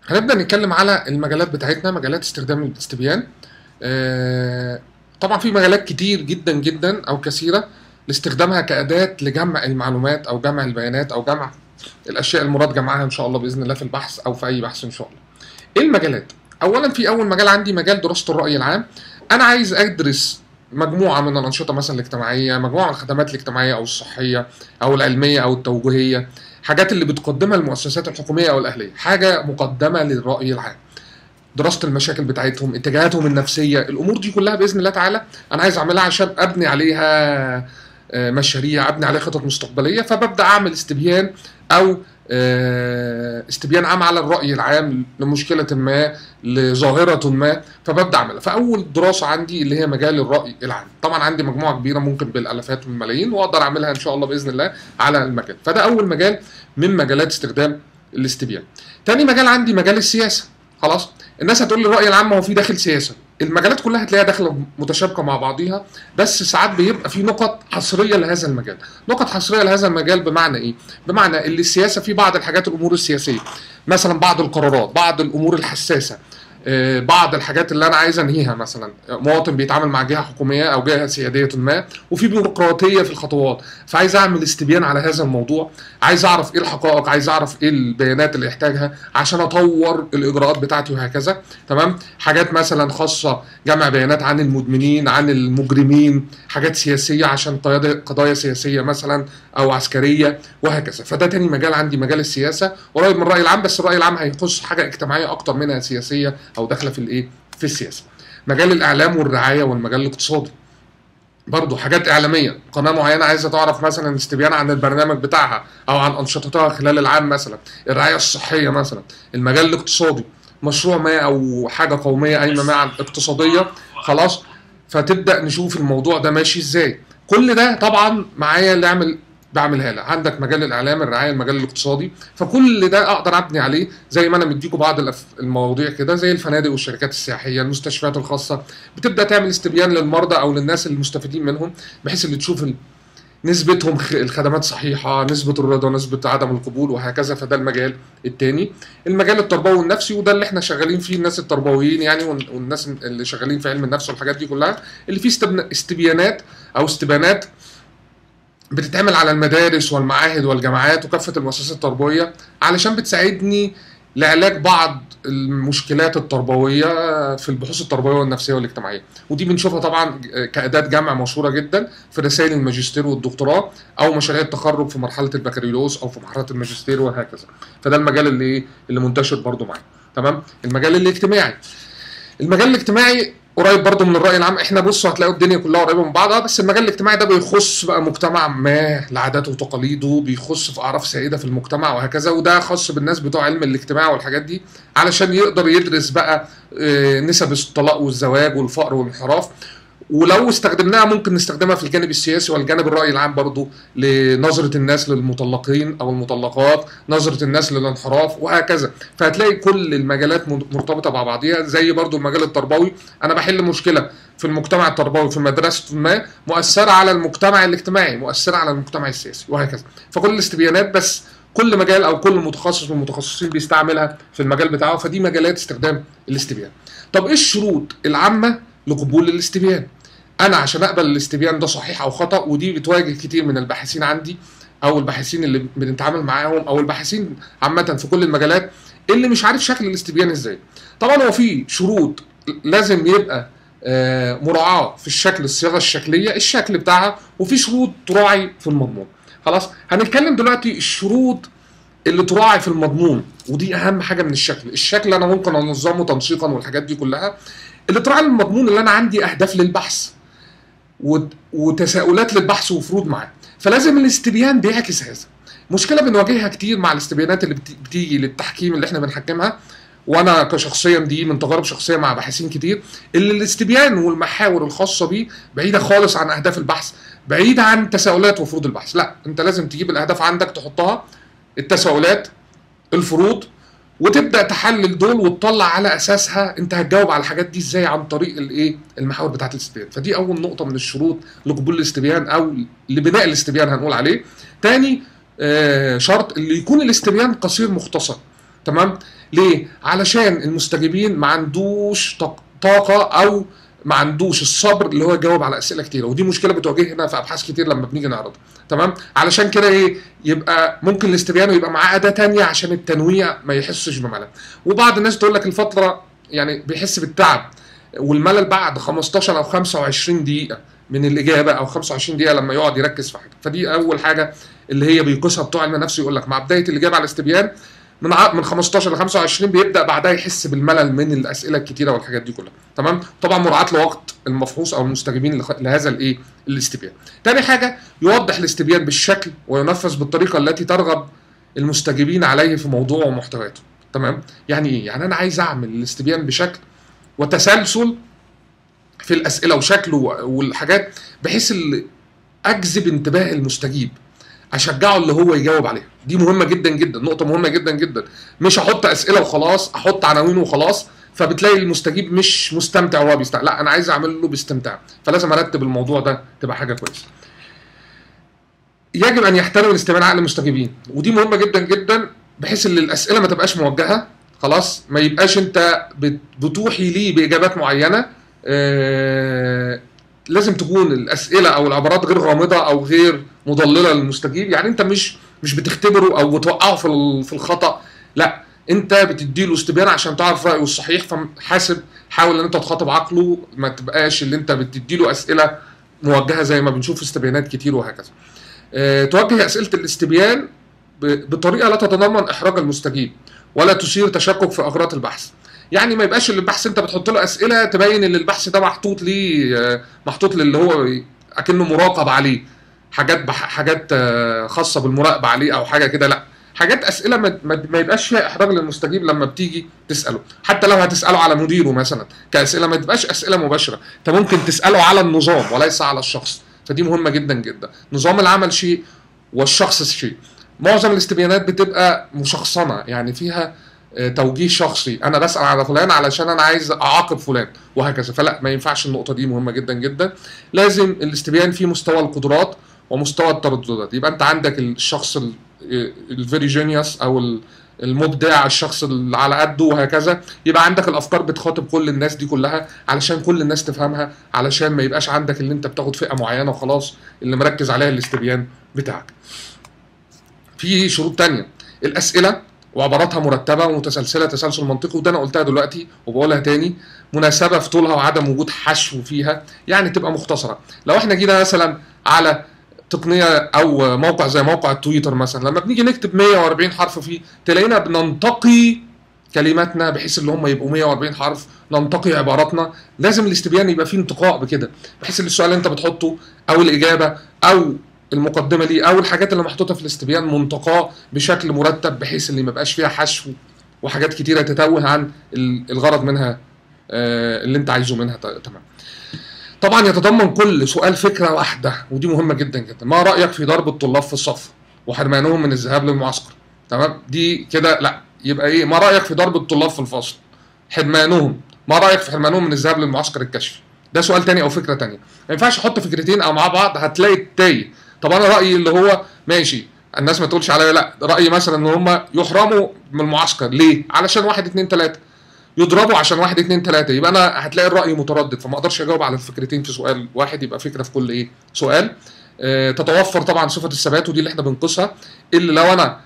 هنبدا نتكلم على المجالات بتاعتنا مجالات استخدام الاستبيان آه، طبعا في مجالات كتير جدا جدا او كثيره لاستخدامها كاداه لجمع المعلومات او جمع البيانات او جمع الاشياء المراد جمعها ان شاء الله باذن الله في البحث او في اي بحث ان شاء الله ايه المجالات اولا في اول مجال عندي مجال دراسه الراي العام انا عايز ادرس مجموعه من الانشطه مثلا الاجتماعيه مجموعه من الخدمات الاجتماعيه او الصحيه او العلميه او التوجيهيه حاجات اللي بتقدمها المؤسسات الحكوميه او الاهليه حاجه مقدمه للراي العام دراسه المشاكل بتاعتهم اتجاهاتهم النفسيه الامور دي كلها باذن الله تعالى انا عايز اعملها عشان ابني عليها آه، مشاريع ابني عليها خطط مستقبليه فببدا اعمل استبيان او آه، استبيان عام على الراي العام لمشكله ما لظاهره ما فببدا اعملها فاول دراسه عندي اللي هي مجال الراي العام طبعا عندي مجموعه كبيره ممكن بالالافات والملايين واقدر اعملها ان شاء الله باذن الله على المجال فده اول مجال من مجالات استخدام الاستبيان تاني مجال عندي مجال السياسه خلاص الناس هتقول لي الراي العام هو في داخل سياسه المجالات كلها هتلاقيها داخله متشابكه مع بعضيها بس ساعات بيبقى في نقط حصريه لهذا المجال نقط حصريه لهذا المجال بمعنى ايه بمعنى اللي السياسه في بعض الحاجات الامور السياسيه مثلا بعض القرارات بعض الامور الحساسه آه، بعض الحاجات اللي انا عايز انهيها مثلا مواطن بيتعامل مع جهه حكوميه او جهه سياديه ما وفي بيروقراطيه في الخطوات فعايز اعمل استبيان على هذا الموضوع عايز اعرف ايه الحقائق عايز اعرف ايه البيانات اللي يحتاجها عشان اطور الاجراءات بتاعتي وهكذا تمام حاجات مثلا خاصه جمع بيانات عن المدمنين عن المجرمين حاجات سياسيه عشان قيادة- قضايا سياسيه مثلا او عسكريه وهكذا فده تاني مجال عندي مجال السياسه قريب من الراي العام بس الراي العام هيخص حاجه اجتماعيه اكتر منها سياسيه او داخله في الايه في السياسه مجال الاعلام والرعايه والمجال الاقتصادي برضه حاجات اعلاميه قناه معينه عايزه تعرف مثلا استبيان عن البرنامج بتاعها او عن انشطتها خلال العام مثلا الرعايه الصحيه مثلا المجال الاقتصادي مشروع ما او حاجه قوميه قايمه ما عن اقتصاديه خلاص فتبدا نشوف الموضوع ده ماشي ازاي كل ده طبعا معايا اللي اعمل بعملها لها عندك مجال الاعلام الرعايه المجال الاقتصادي فكل ده اقدر ابني عليه زي ما انا مديكم بعض الأف- المواضيع كده زي الفنادق والشركات السياحيه المستشفيات الخاصه بتبدا تعمل استبيان للمرضى او للناس المستفيدين منهم بحيث اللي تشوف ال- نسبتهم خ- الخدمات صحيحه نسبه الرضا نسبه عدم القبول وهكذا فده المجال التاني المجال التربوي والنفسي وده اللي احنا شغالين فيه الناس التربويين يعني وال- والناس اللي شغالين في علم النفس والحاجات دي كلها اللي فيه استبن- استبيانات او استبانات بتتعمل على المدارس والمعاهد والجامعات وكافه المؤسسات التربويه علشان بتساعدني لعلاج بعض المشكلات التربويه في البحوث التربويه والنفسيه والاجتماعيه ودي بنشوفها طبعا كاداه جمع مشهوره جدا في رسائل الماجستير والدكتوراه او مشاريع التخرج في مرحله البكالوريوس او في مرحله الماجستير وهكذا فده المجال اللي اللي منتشر برضو معايا تمام المجال الاجتماعي المجال الاجتماعي قريب برضو من الراي العام احنا بصوا هتلاقوا الدنيا كلها قريبه من بعضها بس المجال الاجتماعي ده بيخص بقى مجتمع ما لعاداته وتقاليده بيخص في اعراف سائده في المجتمع وهكذا وده خاص بالناس بتوع علم الاجتماع والحاجات دي علشان يقدر يدرس بقى آه، نسب الطلاق والزواج والفقر والانحراف ولو استخدمناها ممكن نستخدمها في الجانب السياسي والجانب الرأي العام برضو لنظرة الناس للمطلقين أو المطلقات نظرة الناس للانحراف وهكذا فهتلاقي كل المجالات مرتبطة مع بعضيها زي برضو المجال التربوي أنا بحل مشكلة في المجتمع التربوي في مدرسة ما مؤثرة على المجتمع الاجتماعي مؤثرة على المجتمع السياسي وهكذا فكل الاستبيانات بس كل مجال او كل متخصص من المتخصصين بيستعملها في المجال بتاعه فدي مجالات استخدام الاستبيان طب ايه الشروط العامه لقبول الاستبيان انا عشان اقبل الاستبيان ده صحيح او خطا ودي بتواجه كتير من الباحثين عندي او الباحثين اللي بنتعامل معاهم او الباحثين عامه في كل المجالات اللي مش عارف شكل الاستبيان ازاي طبعا هو في شروط لازم يبقى آه، مراعاه في الشكل الصياغه الشكليه الشكل بتاعها وفي شروط تراعي في المضمون خلاص هنتكلم دلوقتي الشروط اللي تراعي في المضمون ودي اهم حاجه من الشكل الشكل انا ممكن انظمه تنسيقا والحاجات دي كلها اللي تراعي المضمون اللي انا عندي اهداف للبحث وت- وتساؤلات للبحث وفروض معاه فلازم الاستبيان بيعكس هذا مشكله بنواجهها كتير مع الاستبيانات اللي بت- بتيجي للتحكيم اللي احنا بنحكمها وانا كشخصيا دي من تجارب شخصيه مع باحثين كتير اللي الاستبيان والمحاور الخاصه بيه بعيده خالص عن اهداف البحث بعيده عن تساؤلات وفروض البحث لا انت لازم تجيب الاهداف عندك تحطها التساؤلات الفروض وتبدا تحلل دول وتطلع على اساسها انت هتجاوب على الحاجات دي ازاي عن طريق الايه المحاور بتاعت الاستبيان فدي اول نقطه من الشروط لقبول الاستبيان او لبناء الاستبيان هنقول عليه تاني آه شرط اللي يكون الاستبيان قصير مختصر تمام ليه علشان المستجيبين ما عندوش طاق- طاقه او ما عندوش الصبر اللي هو يجاوب على اسئله كتيره ودي مشكله بتواجهنا في ابحاث كتير لما بنيجي نعرضها تمام علشان كده ايه يبقى ممكن الاستبيان يبقى معاه اداه تانية عشان التنويع ما يحسش بملل وبعض الناس تقول لك الفتره يعني بيحس بالتعب والملل بعد 15 او 25 دقيقه من الاجابه او 25 دقيقه لما يقعد يركز في حاجه فدي اول حاجه اللي هي بيقيسها بتوع علم النفس يقول لك مع بدايه الاجابه على الاستبيان من ع- من 15 ل 25 بيبدا بعدها يحس بالملل من الاسئله الكتيره والحاجات دي كلها تمام طبعا مراعاه لوقت المفحوص او المستجيبين لخ- لهذا الايه الاستبيان تاني حاجه يوضح الاستبيان بالشكل وينفذ بالطريقه التي ترغب المستجيبين عليه في موضوعه ومحتوياته تمام يعني ايه يعني انا عايز اعمل الاستبيان بشكل وتسلسل في الاسئله وشكله والحاجات بحيث اللي اجذب انتباه المستجيب اشجعه اللي هو يجاوب عليها دي مهمه جدا جدا نقطه مهمه جدا جدا مش احط اسئله وخلاص احط عناوين وخلاص فبتلاقي المستجيب مش مستمتع وهو بيستمتع لا انا عايز اعمل له باستمتاع فلازم ارتب الموضوع ده تبقى حاجه كويسه يجب ان يحترم الاستماع عقل المستجيبين ودي مهمه جدا جدا بحيث ان الاسئله ما تبقاش موجهه خلاص ما يبقاش انت بت- بتوحي ليه باجابات معينه آه لازم تكون الاسئله او العبارات غير غامضه او غير مضلله للمستجيب يعني انت مش مش بتختبره او بتوقعه في ال- في الخطا لا انت بتديله استبيان عشان تعرف رايه الصحيح فحاسب حاول ان انت تخاطب عقله ما تبقاش اللي انت بتديله اسئله موجهه زي ما بنشوف في استبيانات كتير وهكذا آه، توجه اسئله الاستبيان ب- بطريقه لا تتضمن احراج المستجيب ولا تثير تشكك في اغراض البحث يعني ما يبقاش اللي البحث انت بتحط له اسئله تبين ان البحث ده محطوط ليه آه، محطوط للي هو اكنه مراقب عليه حاجات بح حاجات آه، خاصه بالمراقبه عليه او حاجه كده لا حاجات اسئله ما, ما ما يبقاش فيها احراج للمستجيب لما بتيجي تساله حتى لو هتساله على مديره مثلا كاسئله ما تبقاش اسئله مباشره انت ممكن تساله على النظام وليس على الشخص فدي مهمه جدا جدا نظام العمل شيء والشخص شيء معظم الاستبيانات بتبقى مشخصنه يعني فيها آه، توجيه شخصي انا بسال على فلان علشان انا عايز اعاقب فلان وهكذا فلا ما ينفعش النقطه دي مهمه جدا جدا لازم الاستبيان فيه مستوى القدرات ومستوى الترددات يبقى انت عندك الشخص الفيري جينيوس او ال- المبدع الشخص اللي على قده وهكذا يبقى عندك الافكار بتخاطب كل الناس دي كلها علشان كل الناس تفهمها علشان ما يبقاش عندك اللي انت بتاخد فئه معينه وخلاص اللي مركز عليها الاستبيان بتاعك في شروط تانية الاسئله وعباراتها مرتبه ومتسلسله تسلسل منطقي وده انا قلتها دلوقتي وبقولها تاني مناسبه في طولها وعدم وجود حشو فيها يعني تبقى مختصره لو احنا جينا مثلا على تقنيه او موقع زي موقع التويتر مثلا لما بنيجي نكتب 140 حرف فيه تلاقينا بننتقي كلماتنا بحيث ان هم يبقوا 140 حرف ننتقي عباراتنا لازم الاستبيان يبقى فيه انتقاء بكده بحيث ان السؤال اللي انت بتحطه او الاجابه او المقدمه ليه او الحاجات اللي محطوطه في الاستبيان منتقاه بشكل مرتب بحيث ان ما يبقاش فيها حشو وحاجات كتيره تتوه عن ال- الغرض منها آه، اللي انت عايزه منها ت- تمام طبعا يتضمن كل سؤال فكره واحده ودي مهمه جدا جدا ما رايك في ضرب الطلاب في الصف وحرمانهم من الذهاب للمعسكر تمام دي كده لا يبقى ايه ما رايك في ضرب الطلاب في الفصل حرمانهم ما رايك في حرمانهم من الذهاب للمعسكر الكشفي ده سؤال تاني او فكره تانية ما ينفعش احط فكرتين او مع بعض هتلاقي تايه طب انا رايي اللي هو ماشي الناس ما تقولش عليا لا رايي مثلا ان هم يحرموا من المعسكر ليه علشان واحد اتنين تلاته يضربوا عشان واحد اتنين تلاته يبقى انا هتلاقي الراي متردد فما اقدرش اجاوب على الفكرتين في سؤال واحد يبقى فكره في كل ايه سؤال آه تتوفر طبعا صفه الثبات ودي اللي احنا بنقيسها اللي لو انا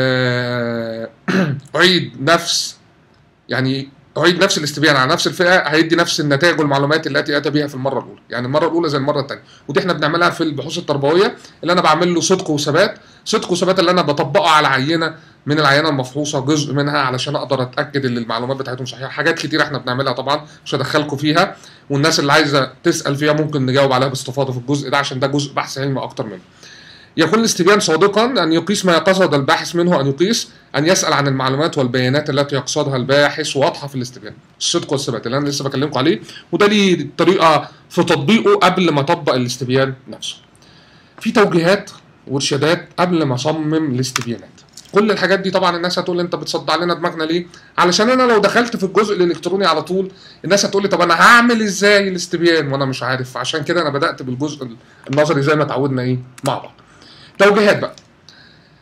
آه اعيد نفس يعني اعيد نفس الاستبيان على نفس الفئه هيدي نفس النتائج والمعلومات التي اتى بها في المره الاولى يعني المره الاولى زي المره الثانيه ودي احنا بنعملها في البحوث التربويه اللي انا بعمل له صدق وثبات صدق وثبات اللي انا بطبقه على عينه من العينه المفحوصه جزء منها علشان اقدر اتاكد ان المعلومات بتاعتهم صحيحه حاجات كتير احنا بنعملها طبعا مش هدخلكم فيها والناس اللي عايزه تسال فيها ممكن نجاوب عليها باستفاضه في الجزء ده عشان ده جزء بحث علمي اكتر منه يكون الاستبيان صادقا أن يقيس ما قصد الباحث منه أن يقيس أن يسأل عن المعلومات والبيانات التي يقصدها الباحث واضحة في الاستبيان الصدق والثبات اللي أنا لسه بكلمكم عليه وده ليه طريقة في تطبيقه قبل ما أطبق الاستبيان نفسه في توجيهات وارشادات قبل ما أصمم الاستبيانات كل الحاجات دي طبعا الناس هتقول لي انت بتصدع لنا دماغنا ليه؟ علشان انا لو دخلت في الجزء الالكتروني على طول الناس هتقول لي طب انا هعمل ازاي الاستبيان وانا مش عارف عشان كده انا بدات بالجزء النظري زي ما اتعودنا ايه مع بعض. توجيهات بقى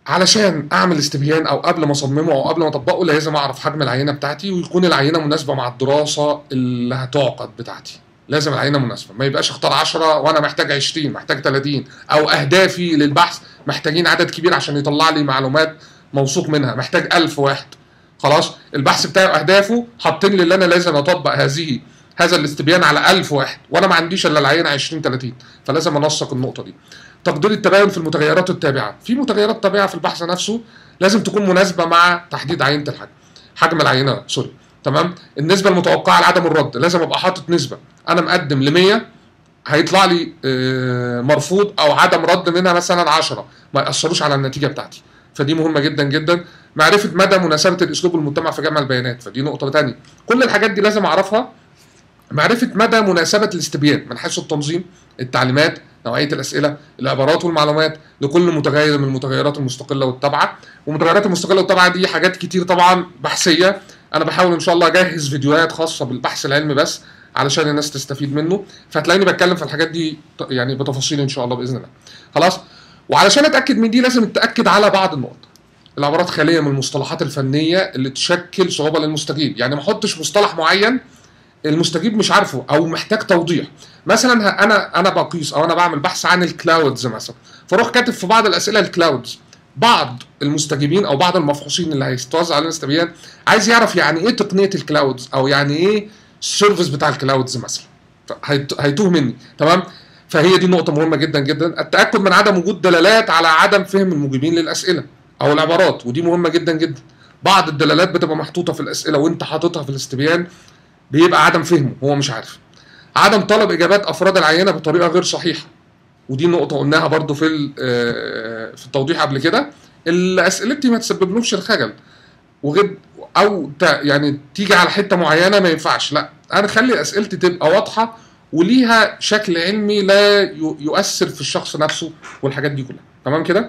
علشان اعمل استبيان او قبل ما اصممه او قبل ما اطبقه لازم اعرف حجم العينه بتاعتي ويكون العينه مناسبه مع الدراسه اللي هتعقد بتاعتي لازم العينه مناسبه ما يبقاش اختار 10 وانا محتاج 20 محتاج 30 او اهدافي للبحث محتاجين عدد كبير عشان يطلع لي معلومات موثوق منها محتاج 1000 واحد خلاص البحث بتاعي واهدافه حاطين لي اللي انا لازم اطبق هذه هذا الاستبيان على 1000 واحد وانا ما عنديش الا العينه 20 30 فلازم انسق النقطه دي تقدير التباين في المتغيرات التابعه في متغيرات تابعه في البحث نفسه لازم تكون مناسبه مع تحديد عينه الحجم حجم العينه سوري تمام النسبه المتوقعه لعدم الرد لازم ابقى حاطط نسبه انا مقدم ل 100 هيطلع لي آه، مرفوض او عدم رد منها مثلا 10 ما ياثروش على النتيجه بتاعتي فدي مهمه جدا جدا معرفه مدى مناسبه الاسلوب المتبع في جمع البيانات فدي نقطه ثانيه كل الحاجات دي لازم اعرفها معرفه مدى مناسبه الاستبيان من حيث التنظيم التعليمات نوعيه الاسئله العبارات والمعلومات لكل متغير من المتغيرات المستقله والتابعه والمتغيرات المستقله والتابعه دي حاجات كتير طبعا بحثيه انا بحاول ان شاء الله اجهز فيديوهات خاصه بالبحث العلمي بس علشان الناس تستفيد منه فهتلاقيني بتكلم في الحاجات دي ط- يعني بتفاصيل ان شاء الله باذن الله خلاص وعلشان اتاكد من دي لازم اتاكد على بعض النقط العبارات خاليه من المصطلحات الفنيه اللي تشكل صعوبه للمستجيب يعني ما احطش مصطلح معين المستجيب مش عارفه او محتاج توضيح مثلا ه- انا انا بقيس او انا بعمل بحث عن الكلاودز مثلا فاروح كاتب في بعض الاسئله الكلاودز بعض المستجيبين او بعض المفحوصين اللي هيستوزع علينا استبيان عايز يعرف يعني ايه تقنيه الكلاودز او يعني ايه السيرفيس بتاع الكلاودز مثلا فهيت- هيتوه مني تمام فهي دي نقطة مهمة جدا جدا التأكد من عدم وجود دلالات على عدم فهم المجيبين للأسئلة أو العبارات ودي مهمة جدا جدا بعض الدلالات بتبقى محطوطة في الأسئلة وأنت حاططها في الاستبيان بيبقى عدم فهمه هو مش عارف عدم طلب إجابات أفراد العينة بطريقة غير صحيحة ودي نقطة قلناها برضو في ال- آه، في التوضيح قبل كده اللي أسئلتي ما تسببلهمش الخجل وغير او ت- يعني تيجي على حته معينه ما ينفعش لا انا خلي اسئلتي تبقى واضحه وليها شكل علمي لا ي- يؤثر في الشخص نفسه والحاجات دي كلها تمام كده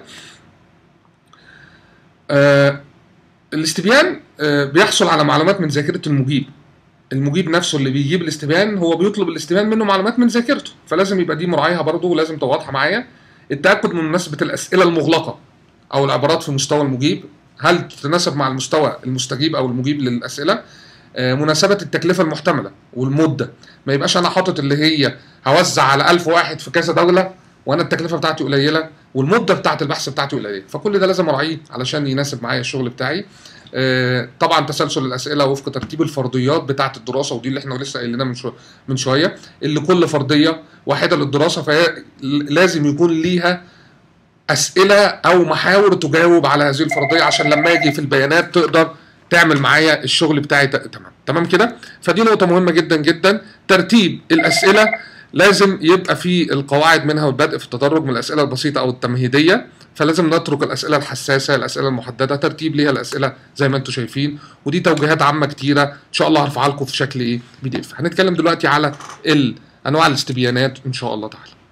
آه الاستبيان آه بيحصل على معلومات من ذاكره المجيب المجيب نفسه اللي بيجيب الاستبيان هو بيطلب الاستبيان منه معلومات من ذاكرته فلازم يبقى دي مراعيها برضه ولازم تبقى واضحه معايا التاكد من مناسبه الاسئله المغلقه او العبارات في مستوى المجيب هل تتناسب مع المستوى المستجيب او المجيب للاسئله آه، مناسبه التكلفه المحتمله والمده ما يبقاش انا حاطط اللي هي هوزع على 1000 واحد في كذا دوله وانا التكلفه بتاعتي قليله والمده بتاعت البحث بتاعتي قليله فكل ده لازم اراعيه علشان يناسب معايا الشغل بتاعي آه، طبعا تسلسل الاسئله وفق ترتيب الفرضيات بتاعه الدراسه ودي اللي احنا لسه قايلينها من شو من شويه اللي كل فرضيه واحده للدراسه فهي لازم يكون ليها اسئله او محاور تجاوب على هذه الفرضيه عشان لما اجي في البيانات تقدر تعمل معايا الشغل بتاعي ت- تمام تمام كده فدي نقطه مهمه جدا جدا ترتيب الاسئله لازم يبقى في القواعد منها والبدء في التدرج من الاسئله البسيطه او التمهيديه فلازم نترك الاسئله الحساسه الاسئله المحدده ترتيب ليها الاسئله زي ما انتم شايفين ودي توجيهات عامه كتيره ان شاء الله هرفعها لكم في شكل ايه بي دي اف هنتكلم دلوقتي على ال- انواع الاستبيانات ان شاء الله تعالى